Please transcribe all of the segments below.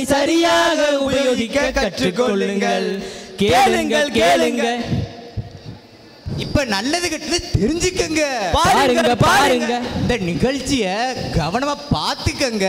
சரியாக உபயோகிக்க கற்றுக்கொள்ளுங்கள் கேளுங்கள் கேளுங்கள் இப்ப நல்லது கெட்டது தெரிஞ்சுக்கங்க பாருங்க பாருங்க இந்த நிகழ்ச்சிய கவனமா பாத்துக்கங்க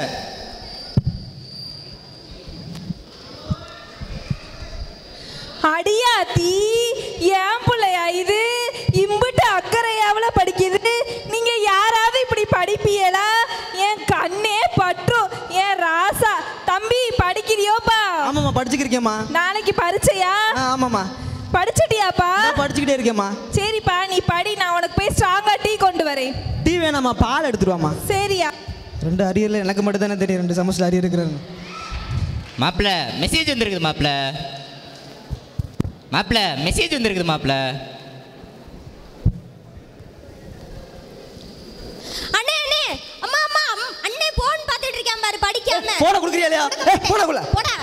அடியாத்தி ஏன் பிள்ளையா இது இம்பிட்டு அக்கறையாவில் படிக்குது நீங்க யாராவது இப்படி படிப்பீங்களா என் கண்ணே பற்றும் என் ராசா தம்பி படிக்கிறியோப்பா ஆமாம்மா படிச்சுக்கிருக்கேம்மா நாளைக்கு பரீட்சையா ஆ ஆமாம்மா படிச்சிட்டியாப்பா நான் படிச்சுக்கிட்டே இருக்கேம்மா சரிப்பா நீ படி நான் உனக்கு போய் ஸ்ட்ராங்கா டீ கொண்டு வரேன் டீ வேணாம்மா பால் எடுத்துருவாம்மா சரியா ரெண்டு அரியரில் எனக்கு மட்டும் தானே தெரியும் ரெண்டு செமஸ்டர் அரியர் இருக்கிறாங்க மாப்பிள மெசேஜ் வந்திருக்குது மாப்பிள மாப்பிள மெசேஜ் வந்திருக்குது மாப்பிள அண்ணே அண்ணே அம்மா அம்மா அம்- அண்ணே போன் பார்த்துட்டு இருக்கேன் பாரு படிக்காம போன கொடுக்குறியா இல்லையா ஏய் போனக்குள்ள போடா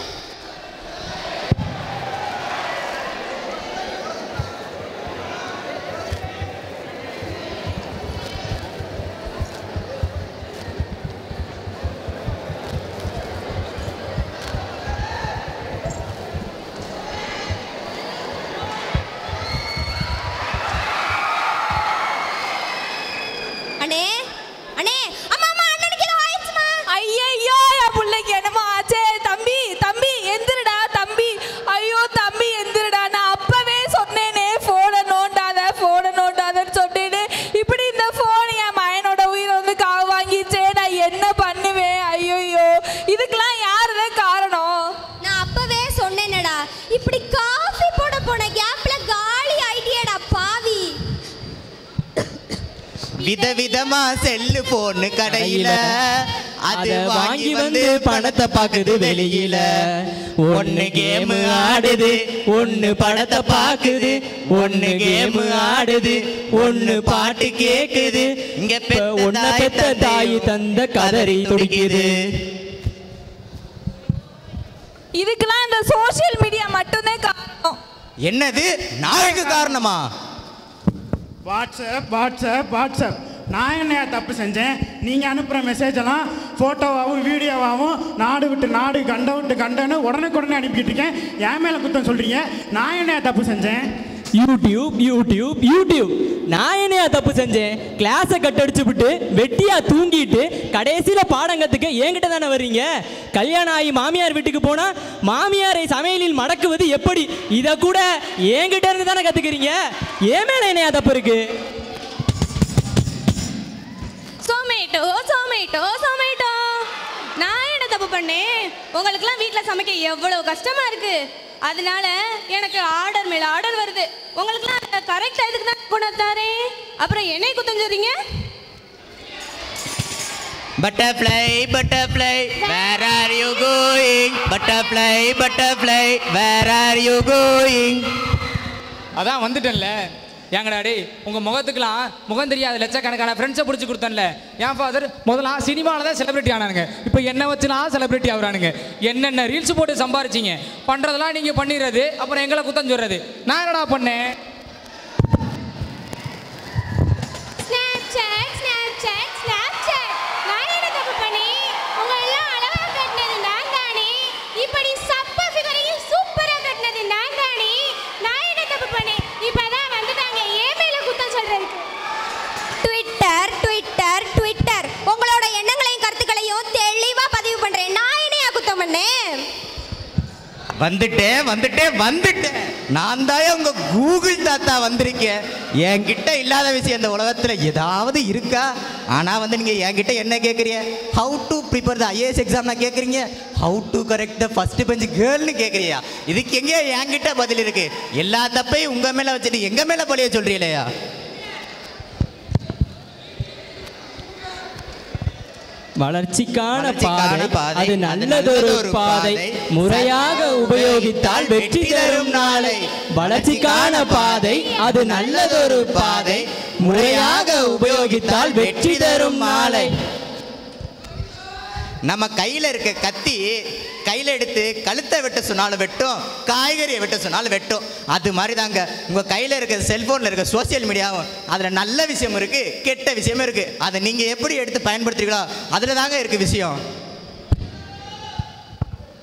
அண்ணே அண்ணே அம்மா அம்மா அண்ணனுக்கு ஏதோ ஆயிடுச்சுமா ஐயையோ என் பிள்ளைக்கு என்னமோ ஆச்சே தம்பி தம்பி எந்திரடா தம்பி ஐயோ தம்பி எந்திரடா நான் அப்பவே சொன்னேனே போனை நோண்டாத போனை நோண்டாதன்னு சொன்னேனே இப்படி இந்த போன் என் மயனோட உயிரை வந்து காவு வாங்கிச்சே நான் என்ன பண்ணுவேன் ஐயோ இதுக்கெல்லாம் யாருதான் காரணம் நான் அப்பவே சொன்னேனடா இப்படி காஃபி போட போன கேப்ல காலி ஆயிட்டியேடா பாவி விதவிதமா செல்லு போன்னு கடையில அது அத வாங்கி வந்து பணத்தை பாக்குது வெளியில ஒன்னு கேம் ஆடுது ஒன்னு படத்தை பாக்குது ஒன்னு கேம் ஆடுது ஒன்னு பாட்டு கேக்குது இங்க இப்ப உன்னை பெத்த தாய் தந்த கதறி துடிக்குது இதுக்கெல்லாம் இந்த சோஷியல் மீடியா மட்டும்தான் காரணம் என்னது நாளைக்கு காரணமா வாட்ஸ்அப் வாட்ஸ்அப் வாட்ஸ்அப் நான் என்னையா தப்பு செஞ்சேன் நீங்கள் அனுப்புகிற மெசேஜ் எல்லாம் ஃபோட்டோவாகவும் வீடியோவாகவும் நாடு விட்டு நாடு கண்ட விட்டு கண்டன்னு உடனுக்குடனே அனுப்பிட்டு இருக்கேன் என் மேலே குத்தம் சொல்கிறீங்க நான் என்னையா தப்பு செஞ்சேன் யூடியூப் யூடியூப் யூடியூப் நான் என்னையா தப்பு செஞ்சேன் கிளாஸை கட்டடிச்சு விட்டு வெட்டியா தூங்கிட்டு கடைசியில பாடம் கத்துக்க என்கிட்ட தானே வர்றீங்க கல்யாணம் ஆகி மாமியார் வீட்டுக்கு போனா மாமியாரை சமையலில் மடக்குவது எப்படி இத கூட என்கிட்ட இருந்து தானே கத்துக்கிறீங்க ஏன் மேல என்னையா தப்பு இருக்கு சோமேட்டோ சோமேட்டோ சோமேட்டோ நான் என்ன தப்பு பண்ணேன் உங்களுக்குலாம் வீட்டில் சமைக்க எவ்வளோ கஷ்டமா இருக்கு அதனால எனக்கு ஆர்டர் மேல ஆர்டர் வருது உங்களுக்குலாம் கரெக்ட் இதுக்கு தான் கொண்டு தரேன் அப்புறம் என்னை குத்தஞ்சுறீங்க butterfly butterfly where are you going butterfly butterfly where are you going அதான் வந்துட்டேன்ல ஏங்கடா டேய் உங்கள் முகத்துக்கெல்லாம் முகம் தெரியாத லட்சக்கணக்கான ஃப்ரெண்ட்ஸை பிடிச்சி கொடுத்தேன்ல என் ஃபாதர் முதல்ல சினிமாவில் தான் செலிபிரிட்டி ஆனானுங்க இப்போ என்ன வச்சுலாம் செலிபிரிட்டி ஆகுறானுங்க என்னென்ன ரீல்ஸ் போட்டு சம்பாரிச்சிங்க பண்ணுறதெல்லாம் நீங்கள் பண்ணிடுறது அப்புறம் எங்களை குத்தம் சொல்கிறது நான் என்னடா பண்ணேன் ஸ்னாப்சாட் ஸ்னாப்சாட் ஸ்னாப்சாட் நான் என்ன தப்பு பண்ணி உங்களை எல்லாம் அழகா கட்டினது நான் தானே இப்படி சப்ப ஃபிகரையும் சூப்பரா கட்டினது நான் தானே நான் என்ன தப்பு பண்ணேன் இப்பதான் வந்துட்டாங்க ஏன் மேல குத்தம் சொல்றதுக்கு ட்விட்டர் ட்விட்டர் ட்விட்டர் உங்களோட எண்ணங்களையும் கருத்துக்களையும் தெளிவா பதிவு பண்றேன் நான் என்னையா குத்தம் பண்ணேன் வந்துட்டேன் வந்துட்டேன் வந்துட்டேன் நான் தான் உங்க கூகுள் தாத்தா வந்திருக்கேன் என்கிட்ட இல்லாத விஷயம் இந்த உலகத்துல ஏதாவது இருக்கா ஆனா வந்து நீங்க என்கிட்ட என்ன கேக்குறீங்க how to prepare the IAS exam நான் கேக்குறீங்க how to correct the first bench கேர்ள்னு கேக்குறியா இதுக்கு எங்க என்கிட்ட பதில் இருக்கு எல்லா தப்பையும் உங்க மேல வச்சுட்டு எங்க மேல பழிய சொல்றீங்களேயா வளர்ச்சிக்கான வளர்ச்சிக்கான பாதை பாதை, அது அது நல்லதொரு நல்லதொரு பாதை பாதை. முறையாக உபயோகித்தால் வெற்றி தரும் நாளை வளர்ச்சிக்கான பாதை அது நல்லதொரு பாதை முறையாக உபயோகித்தால் வெற்றி தரும் நாளை நம்ம கையில இருக்க கத்தி கையில எடுத்து கழுத்தை வெட்ட சொன்னாலும் வெட்டும் காய்கறியை வெட்ட சொன்னாலும் வெட்டும் அது மாதிரி தாங்க உங்க கையில இருக்க செல்போன்ல இருக்க சோசியல் மீடியாவும் அதுல நல்ல விஷயம் இருக்கு கெட்ட விஷயமும் இருக்கு அதை நீங்க எப்படி எடுத்து பயன்படுத்துறீங்களோ அதுல தாங்க இருக்கு விஷயம்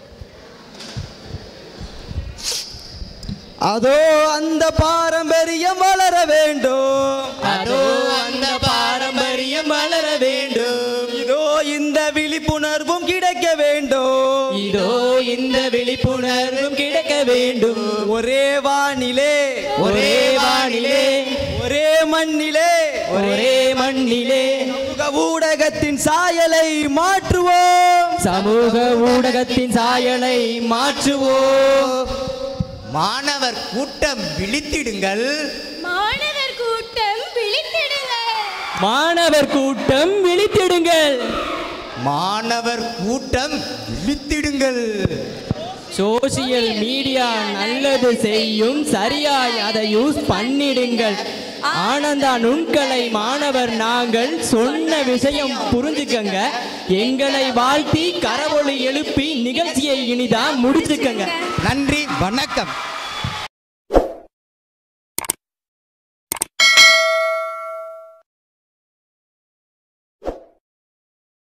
அதோ அந்த பாரம்பரியம் வளர வேண்டும் அதோ அந்த பாரம்பரியம் வளர வேண்டும் இதோ இந்த விழிப்புணர்வும் கிடைக்க வேண்டும் இதோ இந்த விழிப்புணர்வும் கிடைக்க வேண்டும் ஒரே வானிலே ஒரே வானிலே ஒரே மண்ணிலே ஒரே மண்ணிலே சமூக ஊடகத்தின் சாயலை மாற்றுவோம் சமூக ஊடகத்தின் சாயலை மாற்றுவோம் மாணவர் கூட்டம் விழித்திடுங்கள் மாணவர் கூட்டம் விழித்திடுங்கள் மாணவர் கூட்டம் விழித்திடுங்கள் மாணவர் கூட்டம் விழித்திடுங்கள் சோசியல் மீடியா நல்லது செய்யும் சரியாய் அதை யூஸ் பண்ணிடுங்கள் ஆனந்தா நுண்கலை மாணவர் நாங்கள் சொன்ன விஷயம் புரிஞ்சுக்கங்க எங்களை வாழ்த்தி கரவொளி எழுப்பி நிகழ்ச்சியை இனிதா முடிச்சுக்கங்க நன்றி வணக்கம்